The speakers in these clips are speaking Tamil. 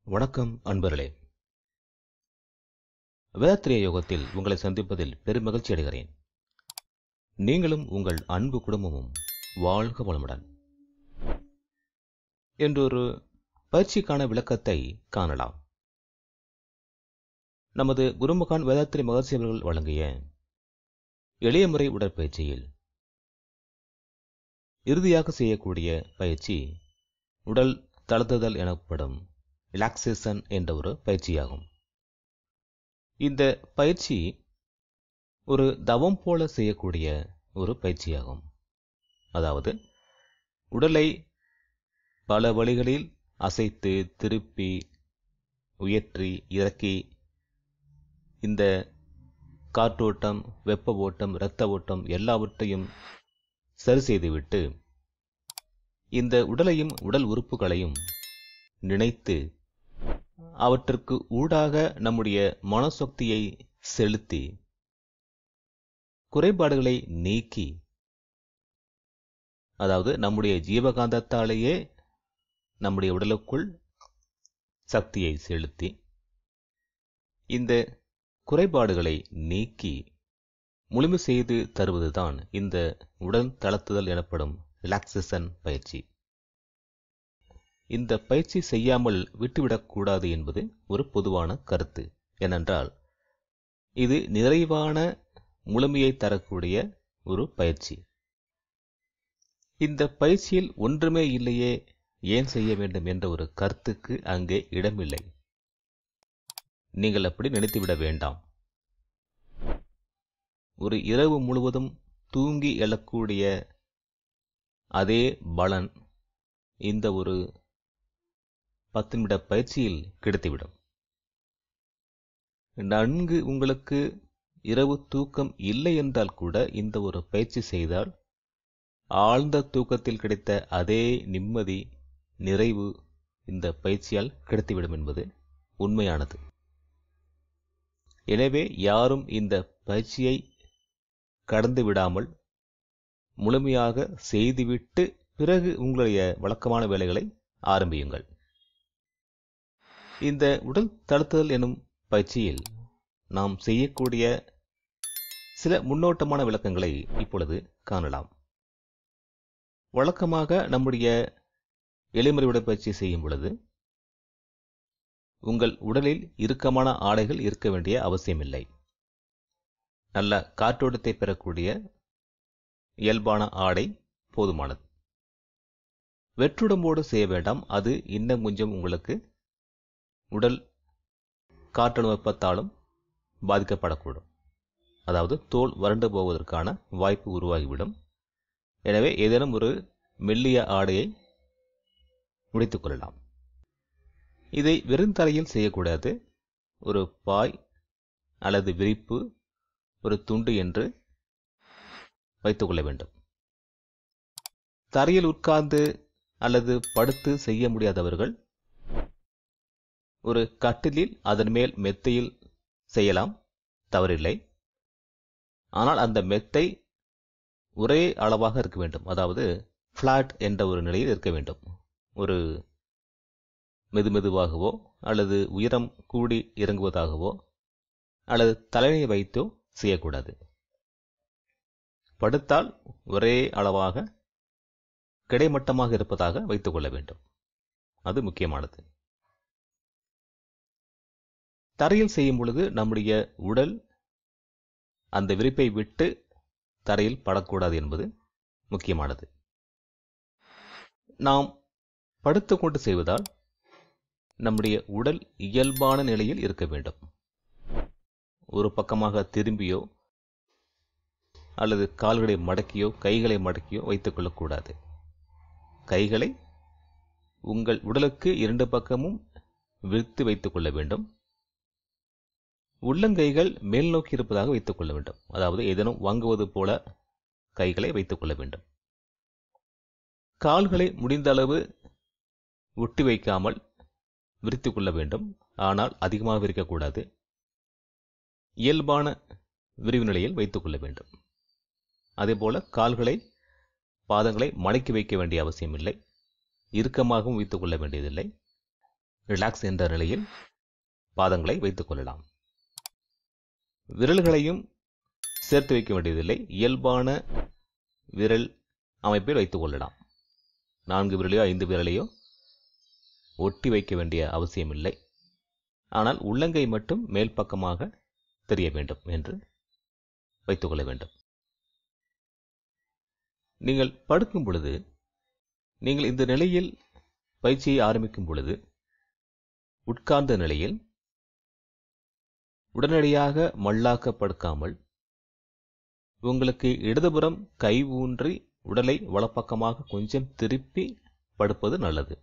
வணக்கம் அன்பர்களே வேதாத்திரிய யோகத்தில் உங்களை சந்திப்பதில் பெரும் மகிழ்ச்சி அடைகிறேன் நீங்களும் உங்கள் அன்பு குடும்பமும் வாழ்க வளமுடன் என்றொரு பயிற்சிக்கான விளக்கத்தை காணலாம் நமது குருமகான் வேதாத்திரி மகர்ஷி அவர்கள் வழங்கிய எளிய முறை உடற்பயிற்சியில் இறுதியாக செய்யக்கூடிய பயிற்சி உடல் தளர்த்துதல் எனப்படும் ரிலாக்ஸேஷன் என்ற ஒரு பயிற்சியாகும் இந்த பயிற்சி ஒரு தவம் போல செய்யக்கூடிய ஒரு பயிற்சியாகும் அதாவது உடலை பல வழிகளில் அசைத்து திருப்பி உயர்த்தி இறக்கி இந்த காற்றோட்டம் வெப்ப ஓட்டம் இரத்த ஓட்டம் எல்லாவற்றையும் சரி செய்துவிட்டு இந்த உடலையும் உடல் உறுப்புகளையும் நினைத்து அவற்றிற்கு ஊடாக நம்முடைய மனசக்தியை செலுத்தி குறைபாடுகளை நீக்கி அதாவது நம்முடைய ஜீவகாந்தத்தாலேயே நம்முடைய உடலுக்குள் சக்தியை செலுத்தி இந்த குறைபாடுகளை நீக்கி முழுமை செய்து தருவதுதான் இந்த உடல் தளர்த்துதல் எனப்படும் ரிலாக்ஸேஷன் பயிற்சி இந்த பயிற்சி செய்யாமல் விட்டுவிடக்கூடாது என்பது ஒரு பொதுவான கருத்து ஏனென்றால் இது நிறைவான முழுமையை தரக்கூடிய ஒரு பயிற்சி இந்த பயிற்சியில் ஒன்றுமே இல்லையே ஏன் செய்ய வேண்டும் என்ற ஒரு கருத்துக்கு அங்கே இடமில்லை நீங்கள் அப்படி நினைத்துவிட வேண்டாம் ஒரு இரவு முழுவதும் தூங்கி எழக்கூடிய அதே பலன் இந்த ஒரு பத்து நிமிட பயிற்சியில் கிடைத்துவிடும் நன்கு உங்களுக்கு இரவு தூக்கம் இல்லை என்றால் கூட இந்த ஒரு பயிற்சி செய்தால் ஆழ்ந்த தூக்கத்தில் கிடைத்த அதே நிம்மதி நிறைவு இந்த பயிற்சியால் கிடைத்துவிடும் என்பது உண்மையானது எனவே யாரும் இந்த பயிற்சியை கடந்து விடாமல் முழுமையாக செய்துவிட்டு பிறகு உங்களுடைய வழக்கமான வேலைகளை ஆரம்பியுங்கள் இந்த உடல் தளர்த்துதல் எனும் பயிற்சியில் நாம் செய்யக்கூடிய சில முன்னோட்டமான விளக்கங்களை இப்பொழுது காணலாம் வழக்கமாக நம்முடைய எளிமுறை உடற்பயிற்சி செய்யும் பொழுது உங்கள் உடலில் இறுக்கமான ஆடைகள் இருக்க வேண்டிய அவசியமில்லை நல்ல காற்றோட்டத்தை பெறக்கூடிய இயல்பான ஆடை போதுமானது வெற்றுடம்போடு செய்ய வேண்டாம் அது இன்னும் கொஞ்சம் உங்களுக்கு உடல் காற்றணு வெப்பத்தாலும் பாதிக்கப்படக்கூடும் அதாவது தோல் வறண்டு போவதற்கான வாய்ப்பு உருவாகிவிடும் எனவே ஏதேனும் ஒரு மெல்லிய ஆடையை முடித்துக் கொள்ளலாம் இதை வெறுந்தரையில் செய்யக்கூடாது ஒரு பாய் அல்லது விரிப்பு ஒரு துண்டு என்று வைத்துக்கொள்ள வேண்டும் தரையில் உட்கார்ந்து அல்லது படுத்து செய்ய முடியாதவர்கள் ஒரு கட்டிலில் அதன் மேல் மெத்தையில் செய்யலாம் தவறில்லை ஆனால் அந்த மெத்தை ஒரே அளவாக இருக்க வேண்டும் அதாவது ஃப்ளாட் என்ற ஒரு நிலையில் இருக்க வேண்டும் ஒரு மெதுமெதுவாகவோ அல்லது உயரம் கூடி இறங்குவதாகவோ அல்லது தலையை வைத்தோ செய்யக்கூடாது படுத்தால் ஒரே அளவாக கிடைமட்டமாக இருப்பதாக வைத்துக் கொள்ள வேண்டும் அது முக்கியமானது தரையில் செய்யும் பொழுது நம்முடைய உடல் அந்த விரிப்பை விட்டு தரையில் படக்கூடாது என்பது முக்கியமானது நாம் படுத்துக்கொண்டு செய்வதால் நம்முடைய உடல் இயல்பான நிலையில் இருக்க வேண்டும் ஒரு பக்கமாக திரும்பியோ அல்லது கால்களை மடக்கியோ கைகளை மடக்கியோ வைத்துக் கொள்ளக்கூடாது கைகளை உங்கள் உடலுக்கு இரண்டு பக்கமும் விரித்து வைத்துக் கொள்ள வேண்டும் உள்ளங்கைகள் மேல் நோக்கி இருப்பதாக வைத்துக் கொள்ள வேண்டும் அதாவது ஏதேனும் வாங்குவது போல கைகளை வைத்துக் கொள்ள வேண்டும் கால்களை முடிந்த அளவு ஒட்டி வைக்காமல் விரித்து கொள்ள வேண்டும் ஆனால் அதிகமாக விரிக்கக்கூடாது இயல்பான விரிவு நிலையில் வைத்துக் கொள்ள வேண்டும் அதேபோல கால்களை பாதங்களை மடக்கி வைக்க வேண்டிய அவசியமில்லை இறுக்கமாகவும் வைத்துக் கொள்ள வேண்டியதில்லை ரிலாக்ஸ் என்ற நிலையில் பாதங்களை வைத்துக் கொள்ளலாம் விரல்களையும் சேர்த்து வைக்க வேண்டியதில்லை இயல்பான விரல் அமைப்பில் வைத்துக் கொள்ளலாம் நான்கு விரலையோ ஐந்து விரலையோ ஒட்டி வைக்க வேண்டிய அவசியமில்லை ஆனால் உள்ளங்கை மட்டும் மேல் பக்கமாக தெரிய வேண்டும் என்று வைத்துக் கொள்ள வேண்டும் நீங்கள் படுக்கும் பொழுது நீங்கள் இந்த நிலையில் பயிற்சியை ஆரம்பிக்கும் பொழுது உட்கார்ந்த நிலையில் உடனடியாக மல்லாக்க படுக்காமல் உங்களுக்கு இடதுபுறம் கை ஊன்றி உடலை வலப்பக்கமாக கொஞ்சம் திருப்பி படுப்பது நல்லது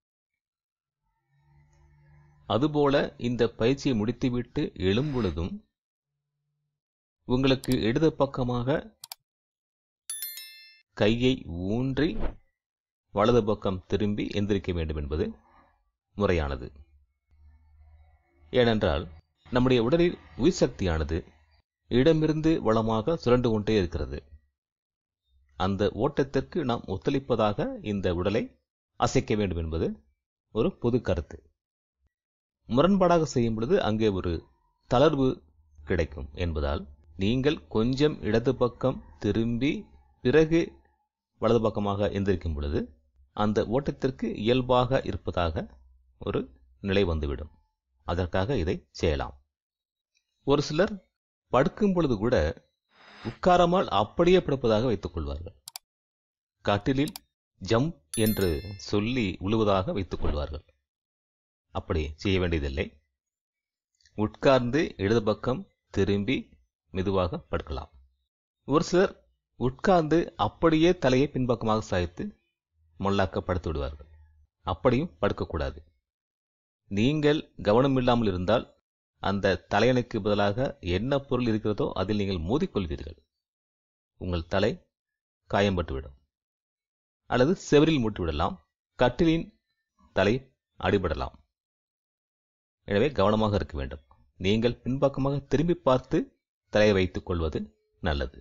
அதுபோல இந்த பயிற்சியை முடித்துவிட்டு எழும்பொழுதும் உங்களுக்கு இடது பக்கமாக கையை ஊன்றி வலது பக்கம் திரும்பி எந்திரிக்க வேண்டும் என்பது முறையானது ஏனென்றால் நம்முடைய உடலில் உயிர் சக்தியானது இடமிருந்து வளமாக சுரண்டு கொண்டே இருக்கிறது அந்த ஓட்டத்திற்கு நாம் ஒத்துழைப்பதாக இந்த உடலை அசைக்க வேண்டும் என்பது ஒரு பொது கருத்து முரண்பாடாக செய்யும் பொழுது அங்கே ஒரு தளர்வு கிடைக்கும் என்பதால் நீங்கள் கொஞ்சம் இடது பக்கம் திரும்பி பிறகு வலது பக்கமாக எந்திரிக்கும் பொழுது அந்த ஓட்டத்திற்கு இயல்பாக இருப்பதாக ஒரு நிலை வந்துவிடும் அதற்காக இதை செய்யலாம் ஒரு சிலர் படுக்கும் பொழுது கூட உட்காராமல் அப்படியே படுப்பதாக வைத்துக் கொள்வார்கள் கட்டிலில் ஜம்ப் என்று சொல்லி உழுவதாக வைத்துக் கொள்வார்கள் அப்படி செய்ய வேண்டியதில்லை உட்கார்ந்து இடது பக்கம் திரும்பி மெதுவாக படுக்கலாம் ஒரு சிலர் உட்கார்ந்து அப்படியே தலையை பின்பக்கமாக சாய்த்து மல்லாக்க படுத்து விடுவார்கள் அப்படியும் படுக்கக்கூடாது நீங்கள் கவனம் இல்லாமல் இருந்தால் அந்த தலையணைக்கு பதிலாக என்ன பொருள் இருக்கிறதோ அதில் நீங்கள் மோதிக்கொள்வீர்கள் உங்கள் தலை காயம்பட்டுவிடும் அல்லது செவரில் மூட்டுவிடலாம் கட்டிலின் தலை அடிபடலாம் எனவே கவனமாக இருக்க வேண்டும் நீங்கள் பின்பக்கமாக திரும்பி பார்த்து தலையை வைத்துக் கொள்வது நல்லது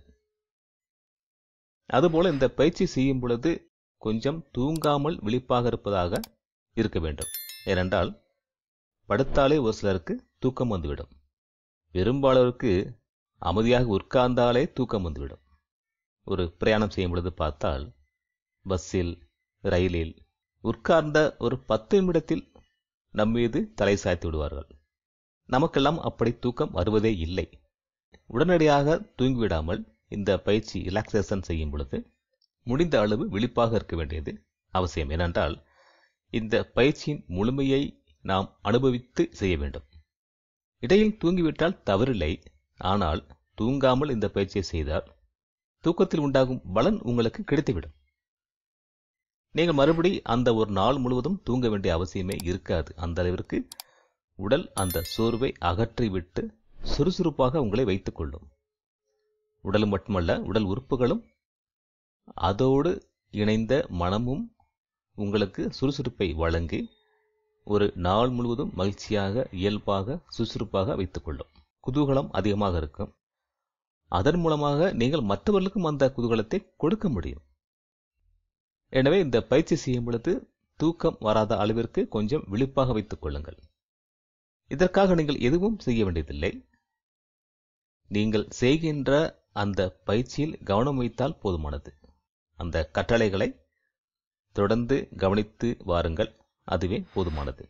அதுபோல இந்த பயிற்சி செய்யும் பொழுது கொஞ்சம் தூங்காமல் விழிப்பாக இருப்பதாக இருக்க வேண்டும் ஏனென்றால் படுத்தாலே ஒரு சிலருக்கு தூக்கம் வந்துவிடும் பெரும்பாலோருக்கு அமைதியாக உட்கார்ந்தாலே தூக்கம் வந்துவிடும் ஒரு பிரயாணம் செய்யும் பொழுது பார்த்தால் பஸ்ஸில் ரயிலில் உட்கார்ந்த ஒரு பத்து நிமிடத்தில் நம்மீது தலை சாய்த்து விடுவார்கள் நமக்கெல்லாம் அப்படி தூக்கம் வருவதே இல்லை உடனடியாக தூங்கிவிடாமல் இந்த பயிற்சி ரிலாக்ஸேஷன் செய்யும் பொழுது முடிந்த அளவு விழிப்பாக இருக்க வேண்டியது அவசியம் ஏனென்றால் இந்த பயிற்சியின் முழுமையை நாம் அனுபவித்து செய்ய வேண்டும் இடையில் தூங்கிவிட்டால் தவறில்லை ஆனால் தூங்காமல் இந்த பயிற்சியை செய்தால் தூக்கத்தில் உண்டாகும் பலன் உங்களுக்கு கிடைத்துவிடும் நீங்கள் மறுபடி அந்த ஒரு நாள் முழுவதும் தூங்க வேண்டிய அவசியமே இருக்காது அந்த அளவிற்கு உடல் அந்த சோர்வை அகற்றிவிட்டு சுறுசுறுப்பாக உங்களை வைத்துக் கொள்ளும் உடல் மட்டுமல்ல உடல் உறுப்புகளும் அதோடு இணைந்த மனமும் உங்களுக்கு சுறுசுறுப்பை வழங்கி ஒரு நாள் முழுவதும் மகிழ்ச்சியாக இயல்பாக சுறுசுறுப்பாக வைத்துக் கொள்ளும் குதூகலம் அதிகமாக இருக்கும் அதன் மூலமாக நீங்கள் மற்றவர்களுக்கும் அந்த குதூகலத்தை கொடுக்க முடியும் எனவே இந்த பயிற்சி செய்யும் பொழுது தூக்கம் வராத அளவிற்கு கொஞ்சம் விழிப்பாக வைத்துக் கொள்ளுங்கள் இதற்காக நீங்கள் எதுவும் செய்ய வேண்டியதில்லை நீங்கள் செய்கின்ற அந்த பயிற்சியில் கவனம் வைத்தால் போதுமானது அந்த கட்டளைகளை தொடர்ந்து கவனித்து வாருங்கள் அதுவே போதுமானது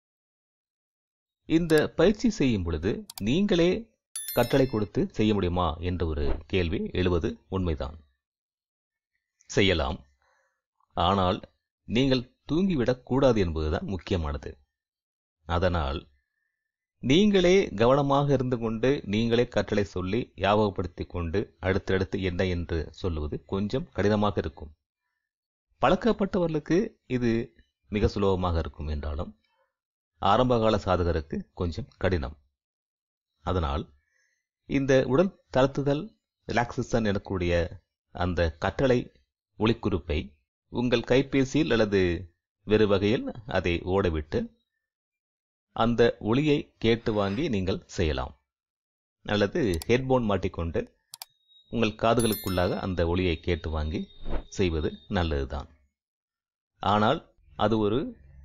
இந்த பயிற்சி செய்யும் பொழுது நீங்களே கட்டளை கொடுத்து செய்ய முடியுமா என்ற ஒரு கேள்வி எழுவது உண்மைதான் செய்யலாம் ஆனால் நீங்கள் தூங்கிவிடக் கூடாது என்பதுதான் முக்கியமானது அதனால் நீங்களே கவனமாக இருந்து கொண்டு நீங்களே கட்டளை சொல்லி ஞாபகப்படுத்திக் கொண்டு அடுத்தடுத்து என்ன என்று சொல்லுவது கொஞ்சம் கடினமாக இருக்கும் பழக்கப்பட்டவர்களுக்கு இது மிக சுலபமாக இருக்கும் என்றாலும் ஆரம்பகால சாதகருக்கு கொஞ்சம் கடினம் அதனால் இந்த உடல் தளர்த்துதல் ரிலாக்ஸேஷன் எனக்கூடிய அந்த கட்டளை ஒளிக்குறிப்பை உங்கள் கைபேசியில் அல்லது வேறு வகையில் அதை ஓடவிட்டு அந்த ஒளியை கேட்டு வாங்கி நீங்கள் செய்யலாம் அல்லது ஹெட்போன் மாட்டிக்கொண்டு உங்கள் காதுகளுக்குள்ளாக அந்த ஒளியை கேட்டு வாங்கி செய்வது நல்லதுதான் ஆனால் அது ஒரு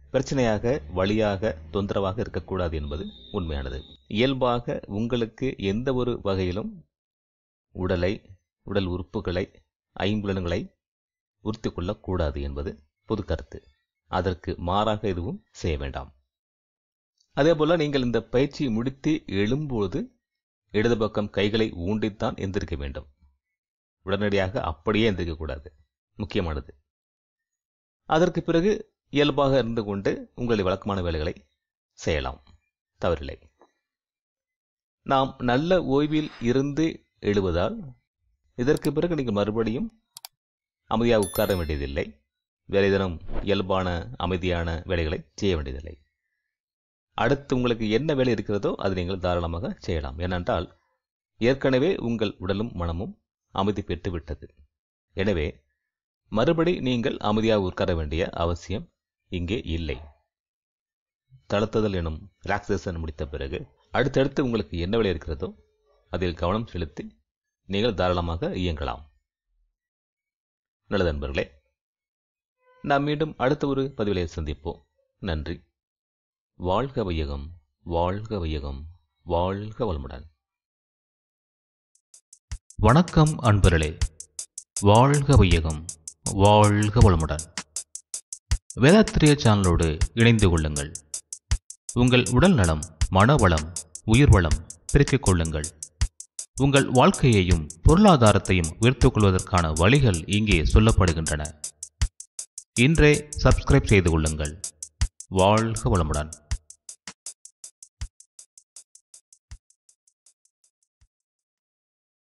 பிரச்சனையாக வழியாக தொந்தரவாக இருக்கக்கூடாது என்பது உண்மையானது இயல்பாக உங்களுக்கு எந்த ஒரு வகையிலும் உடலை உடல் உறுப்புகளை ஐம்புலன்களை உறுத்தி கொள்ளக்கூடாது என்பது பொது கருத்து அதற்கு மாறாக எதுவும் செய்ய வேண்டாம் அதேபோல நீங்கள் இந்த பயிற்சி முடித்து எழும்போது இடது பக்கம் கைகளை ஊண்டித்தான் எந்திருக்க வேண்டும் உடனடியாக அப்படியே எந்திரிக்கக்கூடாது முக்கியமானது அதற்கு பிறகு இயல்பாக இருந்து கொண்டு உங்களுடைய வழக்கமான வேலைகளை செய்யலாம் தவறில்லை நாம் நல்ல ஓய்வில் இருந்து எழுவதால் இதற்கு பிறகு நீங்கள் மறுபடியும் அமைதியாக உட்கார வேண்டியதில்லை வேலை தினம் இயல்பான அமைதியான வேலைகளை செய்ய வேண்டியதில்லை அடுத்து உங்களுக்கு என்ன வேலை இருக்கிறதோ அது நீங்கள் தாராளமாக செய்யலாம் ஏனென்றால் ஏற்கனவே உங்கள் உடலும் மனமும் அமைதி பெற்று விட்டது எனவே மறுபடி நீங்கள் அமைதியாக உட்கார வேண்டிய அவசியம் இங்கே இல்லை தளர்த்துதல் எனும் ரிலாக்ஸேஷன் முடித்த பிறகு அடுத்தடுத்து உங்களுக்கு என்ன வேலை இருக்கிறதோ அதில் கவனம் செலுத்தி நீங்கள் தாராளமாக இயங்கலாம் நல்லது நண்பர்களே நாம் மீண்டும் அடுத்த ஒரு பதிவிலை சந்திப்போம் நன்றி வாழ்க வையகம் வாழ்க வையகம் வாழ்க வளமுடன் வணக்கம் அன்பர்களே வாழ்க வையகம் வாழ்க வளமுடன் வேதாத்திரிய சேனலோடு இணைந்து கொள்ளுங்கள் உங்கள் உடல் நலம் மனவளம் உயிர் வளம் பெருக்கிக் கொள்ளுங்கள் உங்கள் வாழ்க்கையையும் பொருளாதாரத்தையும் உயர்த்திக் கொள்வதற்கான வழிகள் இங்கே சொல்லப்படுகின்றன இன்றே சப்ஸ்கிரைப் செய்து கொள்ளுங்கள் வாழ்க வளமுடன்